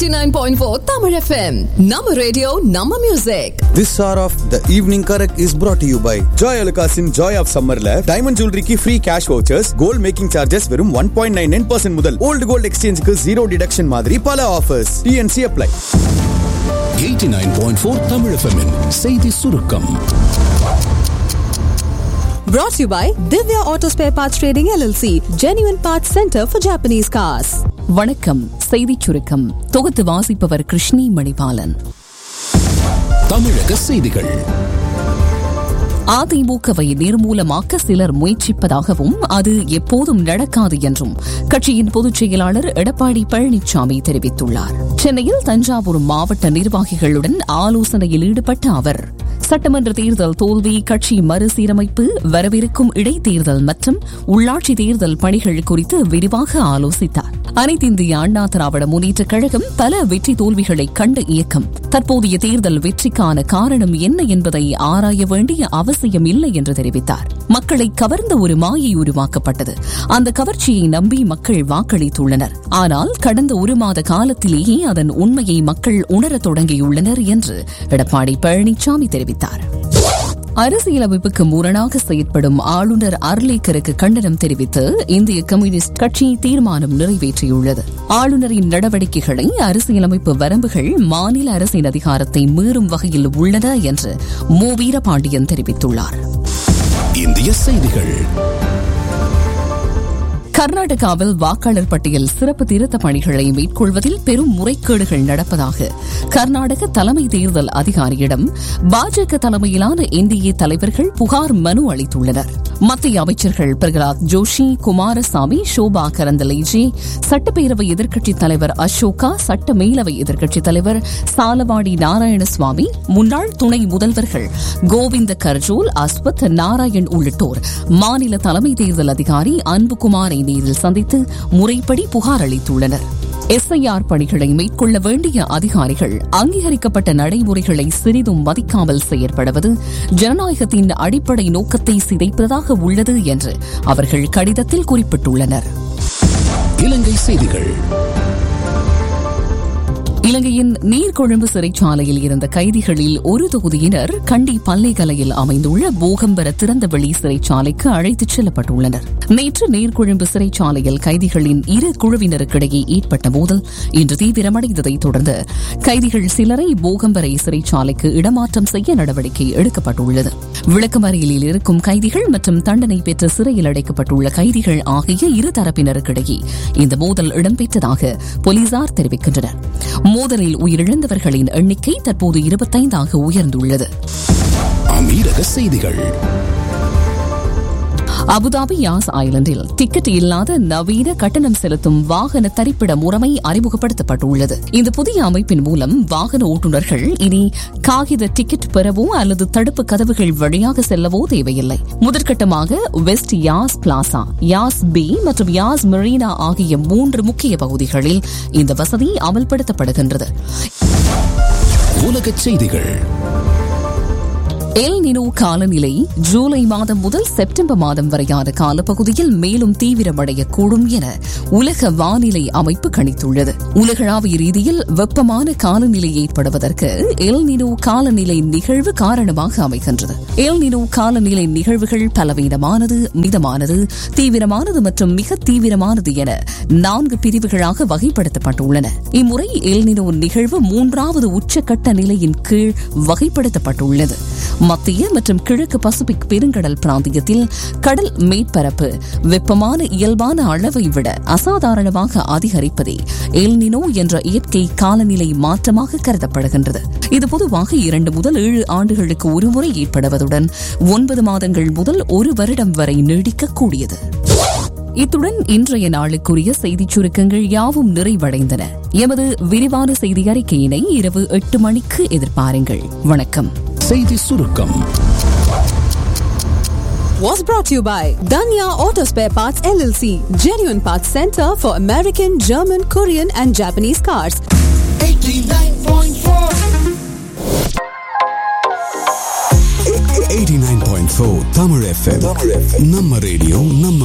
89.4 Tamil FM. Nama radio, Nama music. This hour of the evening correct is brought to you by Joy Alukasin Joy of Summerல diamond ஜுவல்லரிக்கு free cash vouchers gold making charges வெறும் one point nine nine percent முதல் old gold எக்ஸ்சேஞ்சுக்கு zero deduction மாதிரி பல offers TNC apply 89.4 Tamil FM -இன் செய்தி சுருக்கம் Brought to you by Divya Auto Spare Parts Trading LLC, Genuine Parts Center for Japanese Cars. வணக்கம் செய்திச் சுருக்கம் தொகுத்து வாசிப்பவர் கிருஷ்ணி மணிபாலன் தமிழக செய்திகள் அதிமுகவை நிர்மூலமாக்க சிலர் முயற்சிப்பதாகவும் அது எப்போதும் நடக்காது என்றும் கட்சியின் பொதுச் செயலாளர் எடப்பாடி பழனிசாமி தெரிவித்துள்ளார் சென்னையில் தஞ்சாவூர் மாவட்ட நிர்வாகிகளுடன் ஆலோசனையில் ஈடுபட்ட அவர் சட்டமன்ற தேர்தல் தோல்வி கட்சி மறுசீரமைப்பு வரவிருக்கும் இடைத்தேர்தல் மற்றும் உள்ளாட்சி தேர்தல் பணிகள் குறித்து விரிவாக ஆலோசித்தார் அனைத்திந்திய அண்ணா திராவிட முன்னேற்றக் கழகம் பல வெற்றி தோல்விகளை கண்ட இயக்கம் தற்போதைய தேர்தல் வெற்றிக்கான காரணம் என்ன என்பதை ஆராய வேண்டிய அவசியம் இல்லை என்று தெரிவித்தார் மக்களை கவர்ந்த ஒரு மாயை உருவாக்கப்பட்டது அந்த கவர்ச்சியை நம்பி மக்கள் வாக்களித்துள்ளனர் ஆனால் கடந்த ஒரு மாத காலத்திலேயே அதன் உண்மையை மக்கள் உணரத் தொடங்கியுள்ளனர் என்று எடப்பாடி பழனிசாமி தெரிவித்தார் அரசியலமைப்புக்கு முரணாக செயற்படும் ஆளுநர் அர்லேக்கருக்கு கண்டனம் தெரிவித்து இந்திய கம்யூனிஸ்ட் கட்சி தீர்மானம் நிறைவேற்றியுள்ளது ஆளுநரின் நடவடிக்கைகளை அரசியலமைப்பு வரம்புகள் மாநில அரசின் அதிகாரத்தை மீறும் வகையில் உள்ளன என்று மு வீரபாண்டியன் தெரிவித்துள்ளார் இந்திய செய்திகள் கர்நாடகாவில் வாக்காளர் பட்டியல் சிறப்பு திருத்த பணிகளை மேற்கொள்வதில் பெரும் முறைகேடுகள் நடப்பதாக கர்நாடக தலைமை தேர்தல் அதிகாரியிடம் பாஜக தலைமையிலான என்டிஏ தலைவர்கள் புகார் மனு அளித்துள்ளனர் மத்திய அமைச்சர்கள் பிரகலாத் ஜோஷி குமாரசாமி ஷோபா கரந்தலேஜே சட்டப்பேரவை எதிர்க்கட்சித் தலைவர் அசோகா சட்ட மேலவை எதிர்க்கட்சித் தலைவர் சாலவாடி நாராயணசுவாமி முன்னாள் துணை முதல்வர்கள் கோவிந்த கர்ஜோல் அஸ்வத் நாராயண் உள்ளிட்டோர் மாநில தலைமை தேர்தல் அதிகாரி அன்புகுமாரை நேரில் சந்தித்து முறைப்படி புகார் அளித்துள்ளனர் எஸ்ஐஆர் பணிகளை மேற்கொள்ள வேண்டிய அதிகாரிகள் அங்கீகரிக்கப்பட்ட நடைமுறைகளை சிறிதும் மதிக்காமல் செயற்படுவது ஜனநாயகத்தின் அடிப்படை நோக்கத்தை சிதைப்பதாக உள்ளது என்று அவர்கள் கடிதத்தில் குறிப்பிட்டுள்ளனர் இலங்கை செய்திகள் இலங்கையின் நீர்கொழும்பு சிறைச்சாலையில் இருந்த கைதிகளில் ஒரு தொகுதியினர் கண்டி பல்லைகலையில் அமைந்துள்ள போகம்பர திறந்தவெளி சிறைச்சாலைக்கு அழைத்துச் செல்லப்பட்டுள்ளனர் நேற்று நீர்கொழும்பு சிறைச்சாலையில் கைதிகளின் இரு குழுவினருக்கிடையே ஏற்பட்ட மோதல் இன்று தீவிரமடைந்ததைத் தொடர்ந்து கைதிகள் சிலரை போகம்பரை சிறைச்சாலைக்கு இடமாற்றம் செய்ய நடவடிக்கை எடுக்கப்பட்டுள்ளது விளக்கமறியலில் இருக்கும் கைதிகள் மற்றும் தண்டனை பெற்ற சிறையில் அடைக்கப்பட்டுள்ள கைதிகள் ஆகிய இரு தரப்பினருக்கிடையே இந்த மோதல் இடம்பெற்றதாக போலீசார் தெரிவிக்கின்றனர் மோதலில் உயிரிழந்தவர்களின் எண்ணிக்கை தற்போது இருபத்தைந்தாக உயர்ந்துள்ளது அமீரக செய்திகள் அபுதாபி யாஸ் ஐலண்டில் டிக்கெட் இல்லாத நவீன கட்டணம் செலுத்தும் வாகன தரிப்பிட முறைமை அறிமுகப்படுத்தப்பட்டுள்ளது இந்த புதிய அமைப்பின் மூலம் வாகன ஓட்டுநர்கள் இனி காகித டிக்கெட் பெறவோ அல்லது தடுப்பு கதவுகள் வழியாக செல்லவோ தேவையில்லை முதற்கட்டமாக west Yas plaza Yas B மற்றும் யாஸ் மெரீனா ஆகிய மூன்று முக்கிய பகுதிகளில் இந்த வசதி அமல்படுத்தப்படுகின்றது உலக செய்திகள் எல் நினோ காலநிலை ஜூலை மாதம் முதல் செப்டம்பர் மாதம் வரையான காலப்பகுதியில் மேலும் தீவிரமடையக்கூடும் என உலக வானிலை அமைப்பு கணித்துள்ளது உலகளாவிய ரீதியில் வெப்பமான காலநிலை ஏற்படுவதற்கு எல் நினோ காலநிலை நிகழ்வு காரணமாக அமைகின்றது எல் நினோ காலநிலை நிகழ்வுகள் பலவீனமானது மிதமானது தீவிரமானது மற்றும் மிக தீவிரமானது என நான்கு பிரிவுகளாக வகைப்படுத்தப்பட்டுள்ளன இம்முறை எல் நினோ நிகழ்வு மூன்றாவது உச்சக்கட்ட நிலையின் கீழ் வகைப்படுத்தப்பட்டுள்ளது மத்திய மற்றும் கிழக்கு பசிபிக் பெருங்கடல் பிராந்தியத்தில் கடல் மேற்பரப்பு வெப்பமான இயல்பான அளவை விட அசாதாரணமாக அதிகரிப்பதே எல்னினோ என்ற இயற்கை காலநிலை மாற்றமாக கருதப்படுகின்றது இது பொதுவாக இரண்டு முதல் ஏழு ஆண்டுகளுக்கு ஒருமுறை ஏற்படுவதுடன் ஒன்பது மாதங்கள் முதல் ஒரு வருடம் வரை நீடிக்கக்கூடியது இத்துடன் இன்றைய நாளுக்குரிய செய்திச் சுருக்கங்கள் யாவும் நிறைவடைந்தன எமது விரிவான செய்தி அறிக்கையினை இரவு எட்டு மணிக்கு எதிர்பாருங்கள் வணக்கம் செய்தி சுருக்கம் Was brought to you by Danya Auto Spare Parts LLC, Genuine Parts Center for American, German, Korean, and Japanese cars. 89.4 Tamil FM நம்ம ரேடியோ நம்ம